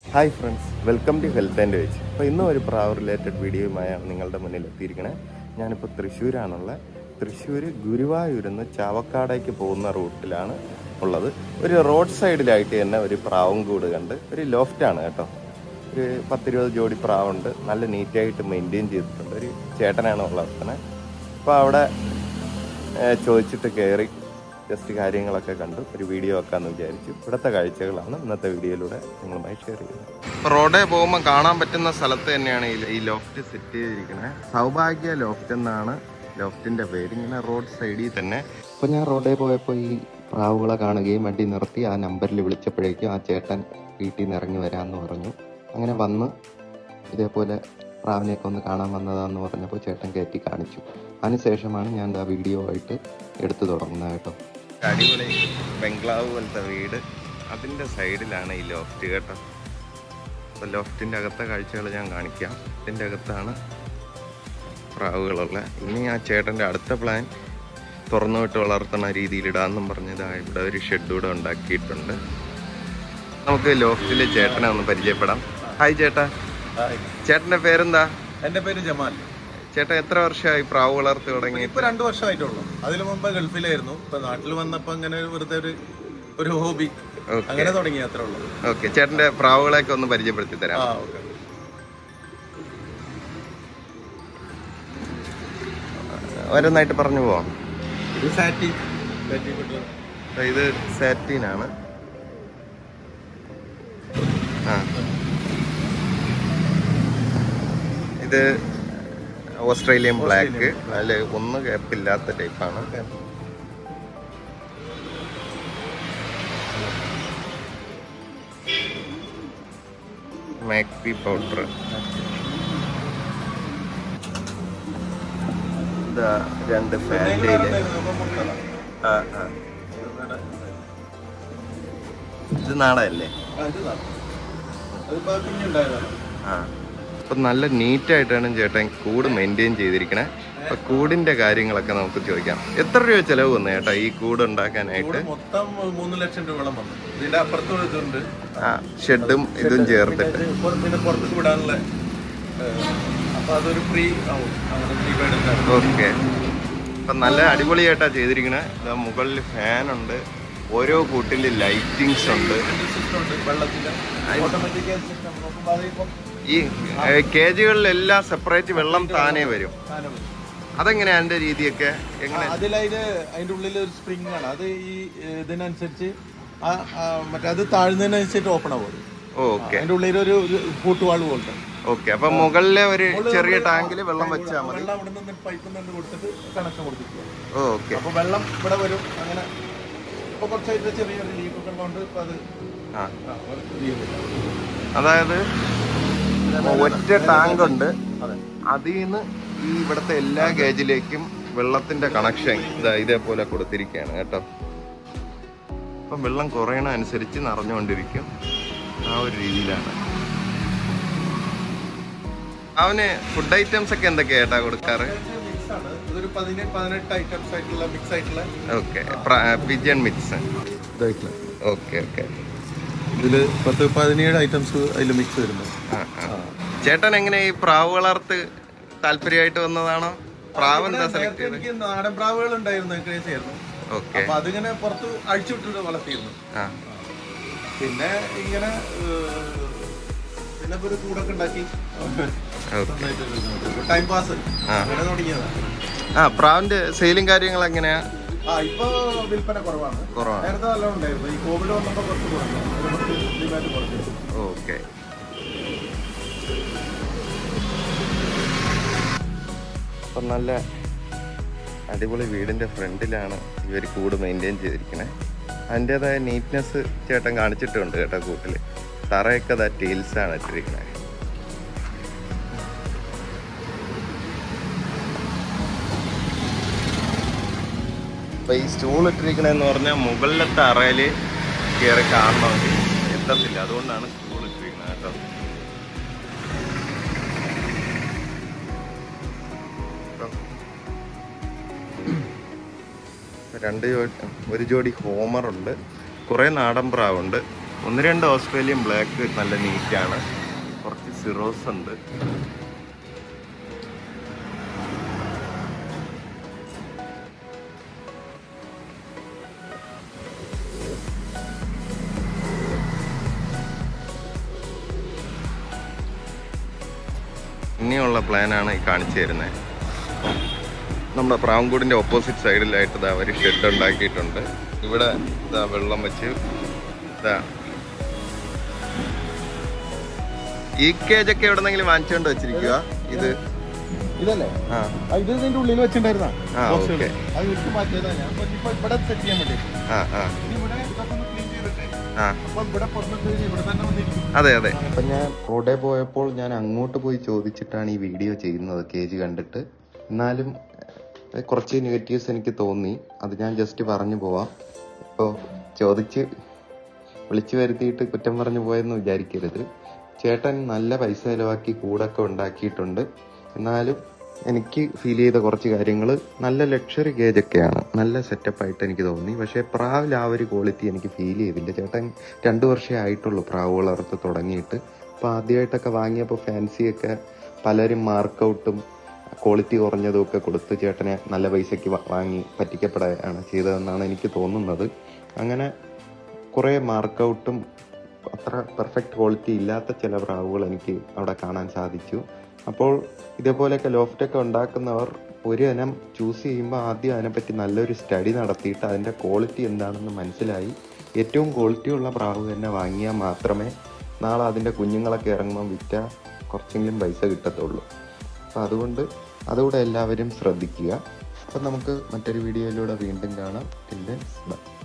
Hi friends welcome to health and veg അപ്പോൾ ഇന്നും ഒരു പ്രാവ് റിലേറ്റഡ് വീഡിയോയുമായാണ് നിങ്ങളുടെ മുന്നിൽ എത്തിയിരിക്കണേ ഞാനിപ്പോൾ തൃശ്ശൂരാണുള്ള തൃശ്ശൂർ ഗുരുവായൂരിൽ നിന്ന് ചാവക്കാടേക്ക് പോകുന്ന റൂട്ടിലാണ് ഉള്ളത് ഒരു റോഡ് സൈഡിലായിട്ട് തന്നെ ഒരു പ്രാവും കൂട് കണ്ട് ഒരു ലോഫ്റ്റാണ് കേട്ടോ ഒരു പത്തിരുപത് ജോഡി പ്രാവുണ്ട് നല്ല നീറ്റായിട്ട് മെയിൻറ്റെയിൻ ചെയ്തിട്ടുണ്ട് ഒരു ചേട്ടനാണ് വളർത്തുന്നത് അപ്പോൾ അവിടെ ഏഹ്, ചോദിച്ചിട്ട് കയറി ജസ്റ്റ് കാര്യങ്ങളൊക്കെ കണ്ടു ഒരു വീഡിയോ ആക്കാന്ന് വിചാരിച്ചു ഇവിടുത്തെ കാഴ്ചകളാണ് ഇന്നത്തെ വീഡിയോയിലൂടെ നിങ്ങളുമായി ഷെയർ ചെയ്യുന്നത് റോഡേ പോകുമ്പോൾ കാണാൻ പറ്റുന്ന സ്ഥലത്ത് തന്നെയാണ് ഈ- ഈ ലോഫ്റ്റ് സെറ്റ് ചെയ്തിരിക്കുന്നത് സൗഭാഗ്യ ലോഫ്റ്റ് എന്നാണ് ലോഫ്റ്റിന്റെ പേര് ഇങ്ങനെ റോഡ് സൈഡിൽ തന്നെ അപ്പോൾ ഞാൻ റോഡേ പോയപ്പോൾ ഈ പ്രാവുകളെ കാണുകയും വണ്ടി നിർത്തി ആ നമ്പറിൽ വിളിച്ചപ്പോഴേക്കും ആ ചേട്ടൻ വീട്ടിൽ നിന്ന് ഇറങ്ങി വരാമെന്ന് പറഞ്ഞു അങ്ങനെ വന്ന് ഇതേപോലെ പ്രാവിനെയൊക്കെ ഒന്ന് കാണാൻ വന്നതാന്ന് പറഞ്ഞപ്പോൾ ചേട്ടൻ കയറ്റി കാണിച്ചു അതിനുശേഷമാണ് ഞാൻ ആ വീഡിയോ ആയിട്ട് എടുത്തു തുടങ്ങുന്നത് കേട്ടോ അടിപൊളി ബംഗ്ലാവ് പോലത്തെ വീട് അതിൻ്റെ സൈഡിലാണ് ഈ ലോഫ്റ്റ് കേട്ടോ അപ്പോൾ ലോഫ്റ്റിൻ്റെ അകത്തെ കാഴ്ചകൾ ഞാൻ കാണിക്കാം ഇതിൻ്റെ അകത്താണ് പ്രാവുകളുള്ള ഇനി ആ ചേട്ടൻ്റെ അടുത്ത പ്ലാൻ തുറന്നു വിട്ട് വളർത്തുന്ന രീതിയിൽ ഇടാമെന്നും പറഞ്ഞത് ഇവിടെ ഒരു ഷെഡ് കൂടെ ഉണ്ടാക്കിയിട്ടുണ്ട് നമുക്ക് ലോഫ്റ്റിലെ ചേട്ടനെ ഒന്ന് പരിചയപ്പെടാം ഹായ് ചേട്ടാ ചേട്ടന്റെ പേരെന്താ എന്റെ പേര് ജമാൽ ചേട്ടാ എത്ര വർഷമായി പ്രാവ് വളർത്തി തുടങ്ങി ഇപ്പൊ രണ്ടു വർഷമായിട്ടുള്ളൂ അതിനു മുമ്പ് ഗൾഫിലായിരുന്നു ഇപ്പൊ നാട്ടിൽ വന്നപ്പോ അങ്ങനെ വെറുതെ ഒരു ഒരു ഹോബി ഓക്കെ അങ്ങനെ തുടങ്ങി അത്രേ ഉള്ളൂ ഓക്കെ ചേട്ടന്റെ പ്രാവുകളെയൊക്കെ ഒന്ന് പരിചയപ്പെടുത്തി തരാം ആ ഓക്കെ ഓരോന്നായിട്ട് പറഞ്ഞു പോവാം ഇത് സാറ്റി സാറ്റി കുട്ടി അപ്പൊ ഇത് സാറ്റീനാണ് ആ ഇത് ഓസ്ട്രേലിയൻ ബ്ലാക്ക് അതിൽ ഒന്ന് ഗ്യാപ്പില്ലാത്ത ടൈപ്പാണ് മാക്പി പൗഡർ ഇതാ രണ്ട് ഫാൻറ്റയില് ആ ആ ഇത് നാടല്ലേ അതിപ്പോ കുഞ്ഞുണ്ടായതാണ് ആ അപ്പൊ നല്ല നീറ്റായിട്ടാണ് ചേട്ടൻ കൂട് മെയിൻറ്റെയിൻ ചെയ്തിരിക്കണേ അപ്പൊ കൂടിന്റെ കാര്യങ്ങളൊക്കെ നമുക്ക് ചോദിക്കാം എത്ര രൂപ ചെലവ് വന്നു ചേട്ടാ ഈ കൂട് ഉണ്ടാക്കാനായിട്ട് ഇവിടെ മൊത്തം മൂന്ന് ലക്ഷം രൂപയോളം വന്നു ഇതിന്റെ അപ്പുറത്ത് ഒരു ഇതുണ്ട് ആ ഷെഡും ഇതും ചേർത്തിട്ട് പിന്നെ ഇത് പുറ- പിന്നെ പുറത്തേക്ക് വിടാനുള്ള ഏഹ്, അപ്പൊ അതൊരു ഫ്രീ ആവും അങ്ങനെ ഫ്രീ ബേഡ് ഓക്കെ അപ്പൊ നല്ല അടിപൊളിയായിട്ടാ ചെയ്തിരിക്കണേ ഇതാ മുകളിൽ ഫാൻ ഉണ്ട് ഓരോ കൂട്ടിൽ ലൈറ്റിങ്സ് ഉണ്ട് സിസ്റ്റം ഉണ്ട് വെള്ളത്തിന്റെ ഓട്ടോമാറ്റിക് സിസ്റ്റം നോക്കുമ്പോൾ അതിപ്പം ഈ കേജുകളിലെല്ലാം സെപ്പറേറ്റ് വെള്ളം താനേ വരും സാധനം വരും. അതെങ്ങനെയാ അതിന്റെ രീതിയൊക്കെ എങ്ങനെ അതിലതിന് അതിന്റെ ഉള്ളിൽ ഒരു സ്പ്രിംഗ് ആണ് അത് ഈ ഏഹ്, ഇതിനനുസരിച്ച് ആ ആ, മറ്റേ അത് താഴ്ന്നതിനനുസരിച്ച് ഓപ്പൺ ആവും അത്. ഓക്കെ അതിന്റെ ഉള്ളിൽ ഒരു ഒരു പൂട്ടുവാൾ പോലത്തെ ഓക്കെ അപ്പൊ മുകളിലെ ഒരു ചെറിയ ടാങ്കിൽ വെള്ളം വെച്ചാൽ മതി വെള്ളം അവിടെ നിന്ന് പൈപ്പ് നിന്ന് കൊടുത്തിട്ട് കണക്ഷൻ കൊടുത്തിരിക്കുക ഓക്കെ അപ്പൊ വെള്ളം ഇവിടെ വരും അങ്ങനെ ഇപ്പൊ കുറച്ചായിട്ട് ചെറിയൊരു ലീക്കൊക്കെ ഉള്ളതുകൊണ്ട് ഇപ്പൊ അത് ആ ആ, ഒരു leak ഇല്ല. അതായത് ഒറ്റ ടാങ്ക് ഉണ്ട് അതെ അതിൽ നിന്ന് ഈ ഇവിടുത്തെ എല്ലാ ഗേജിലേക്കും വെള്ളത്തിന്റെ കണക്ഷൻ ഇതാ ഇതേപോലെ കൊടുത്തിരിക്കുകയാണ് കേട്ടോ അപ്പം വെള്ളം കുറയണ അനുസരിച്ച് നിറഞ്ഞുകൊണ്ടിരിക്കും ആ ഒരു രീതിയിലാണ് അവന് ഫുഡ് ഐറ്റംസ് ഒക്കെ എന്തൊക്കെയാ ഏട്ടാ കൊടുക്കാറ് മിക്സ് ആണ് ഇതൊരു പതിനെട്ട് പതിനെട്ട് ഐറ്റംസ് ആയിട്ടുള്ള മിക്സ് ആയിട്ടുള്ള ഓക്കെ പിജൻ മിക്സ് ഇതായിട്ടുള്ള ഓക്കെ ഓക്കെ ഇതില് പത്ത് പതിനേഴ് ഐറ്റംസ് അതിൽ മിക്സ് വരുന്നത് ആ ആ ചേട്ടൻ എങ്ങനെ ഈ പ്രാവ് വളർത്ത് താല്പര്യമായിട്ട് വന്നതാണോ പ്രാവ് എന്താ സെലക്ട് നേരത്തെ ചെയ്തത് എനിക്ക് നാടൻ പ്രാവുകൾ ഉണ്ടായിരുന്നു ക്രേസ് ആയിരുന്നു ഓക്കെ അപ്പൊ അതിങ്ങനെ പുറത്ത് അഴിച്ചുവിട്ടിട്ട് വളർത്തിയിരുന്നു ആ പിന്നെ ഇങ്ങനെ ഏഹ്, പിന്നെ ഇപ്പൊ ഒരു കൂടൊക്കെ ഉണ്ടാക്കി ഓക്കെ ടൈം പാസ് ആ. അങ്ങനെ തുടങ്ങിയതാണ് ആ പ്രാവിന്റെ സെയിലും കാര്യങ്ങൾ എങ്ങനെയാ ആ ഇപ്പൊ വിൽപ്പന കുറവാണ് കുറവാണ് നേരത്തെ നല്ലോണം ഉണ്ടായിരുന്നു ഈ കോവിഡ് വന്നപ്പോ കുറച്ച് കുറഞ്ഞു ഒരു കുറച്ച് ഡിമാൻഡ് കുറഞ്ഞു ഓക്കെ അപ്പം നല്ല അടിപൊളി വീടിന്റെ ഫ്രണ്ടിലാണ് ഇവർ കൂട് മെയിൻറ്റെയിൻ ചെയ്തിരിക്കണേ അതിൻ്റെതായ നീറ്റ്നെസ് ചേട്ടൻ കാണിച്ചിട്ടുണ്ട് കേട്ടോ കൂട്ടിൽ തറയൊക്കെ അതാ ടീൽസാണ് ഇട്ടിരിക്കണേ അപ്പൊ ഈ സ്റ്റൂൾ ഇട്ടിരിക്കണെന്ന് പറഞ്ഞാൽ മുകളിലത്തെ അറയിൽ കയറി കാണണമെങ്കിൽ എത്തത്തില്ല അതുകൊണ്ടാണ് സ്റ്റൂൾ ഇട്ടിരിക്കുന്നത് കേട്ടോ അപ്പം രണ്ട് ജോഡി ഒരു ജോഡി ഹോമറുണ്ട് കുറേ നാടൻ പ്രാവുണ്ട് ഒന്ന് രണ്ട് ഓസ്ട്രേലിയൻ ബ്ലാക്ക് നല്ല നീറ്റാണ് കുറച്ച് സിറോസ് ഉണ്ട് ഇനിയുള്ള പ്ലാനാണ് ഈ കാണിച്ചു തരുന്നത് നമ്മുടെ പ്രാവൻകൂടിന്റെ ഓപ്പോസിറ്റ് സൈഡിലായിട്ട് ഇതാ ഒരു ഷെഡ് ഉണ്ടാക്കിയിട്ടുണ്ട് ഇവിടെ ഇതാ വെള്ളം വെച്ച് ഇതാ ഈ കേജ് ഒക്കെ എവിടെന്നെങ്കിലും വാങ്ങിച്ചുകൊണ്ട് വെച്ചിരിക്കുക ഇത് ഇതല്ലേ ആ ആ, ഇത് ഇതിന്റെ ഉള്ളിൽ വെച്ചിട്ടുണ്ടായിരുന്ന ആ, ഓക്കേ. അത് എടുത്ത് മാറ്റിയതാ ഞാൻ അപ്പൊ ഇപ്പൊ ഇവിടെ സെറ്റ് ചെയ്യാൻ വേണ്ടി ആ ആ ഇനി ഇവിടെ ഇതൊക്കെ ഒന്ന് ക്ലീൻ ചെയ്തിട്ട് ആ അപ്പൊ ഇവിടെ പുറത്ത് കഴിഞ്ഞ് ഇവിടെ തന്നെ വന്നിരിക്കും അതെ അതെ അപ്പൊ ഞാൻ റോഡേ പോയപ്പോൾ ഞാൻ അങ്ങോട്ട് പോയി ചോദിച്ചിട്ടാണ് ഈ വീഡിയോ ചെയ്യുന്നത് കേജ് കണ്ടിട്ട് എന്നാലും ഏഹ്, കുറച്ച് നെഗറ്റീവ്സ് എനിക്ക് തോന്നി അത് ഞാൻ ജസ്റ്റ് പറഞ്ഞു പോവാം ഇപ്പോൾ ചോദിച്ച് വിളിച്ചു വരുത്തിയിട്ട് കുറ്റം പറഞ്ഞു പോയെന്ന് വിചാരിക്കരുത് ചേട്ടൻ നല്ല പൈസ ചിലവാക്കി കൂടൊക്കെ ഉണ്ടാക്കിയിട്ടുണ്ട് എന്നാലും എനിക്ക് ഫീൽ ചെയ്ത കുറച്ച് കാര്യങ്ങൾ നല്ല ലക്ഷറി ഗേജൊക്കെയാണ് നല്ല സെറ്റപ്പായിട്ട് എനിക്ക് തോന്നി പക്ഷേ പ്രാവിൽ ആ ഒരു ക്വാളിറ്റി എനിക്ക് ഫീൽ ചെയ്തില്ല ചേട്ടൻ രണ്ട് വർഷമേ ആയിട്ടുള്ളൂ പ്രാവ് വളർത്ത് തുടങ്ങിയിട്ട് അപ്പോൾ ആദ്യമായിട്ടൊക്കെ വാങ്ങിയപ്പോൾ ഫാൻസിയൊക്കെ പലരും മാർക്കൗട്ടും ക്വാളിറ്റി കുറഞ്ഞതും ഒക്കെ കൊടുത്ത് ചേട്ടനെ നല്ല പൈസയ്ക്ക് വാ- വാങ്ങി പറ്റിക്കപ്പെടുകയാണ് ചെയ്തതെന്നാണ് എനിക്ക് തോന്നുന്നത് അങ്ങനെ കുറേ മാർക്കൗട്ടും അത്ര പെർഫെക്റ്റ് ക്വാളിറ്റി ഇല്ലാത്ത ചില പ്രാവുകൾ എനിക്ക് അവിടെ കാണാൻ സാധിച്ചു അപ്പോൾ ഇതേപോലെയൊക്കെ ലോഫ്റ്റൊക്കെ ഉണ്ടാക്കുന്നവർ ഒരു ഇനം ചൂസ് ചെയ്യുമ്പോൾ ആദ്യം അതിനെപ്പറ്റി നല്ലൊരു സ്റ്റഡി നടത്തിയിട്ട് അതിൻ്റെ ക്വാളിറ്റി എന്താണെന്ന് മനസ്സിലായി ഏറ്റവും ക്വാളിറ്റി ഉള്ള പ്രാവ് തന്നെ വാങ്ങിയാൽ മാത്രമേ നാളെ അതിൻ്റെ കുഞ്ഞുങ്ങളൊക്കെ ഇറങ്ങുമ്പോൾ വിറ്റാൽ കുറച്ചെങ്കിലും പൈസ കിട്ടത്തുള്ളൂ അപ്പോൾ അതുകൊണ്ട് അതുകൂടെ എല്ലാവരും ശ്രദ്ധിക്കുക അപ്പം നമുക്ക് മറ്റൊരു വീഡിയോയിലൂടെ വീണ്ടും കാണാം ടിൽ ദെൻ ബൈ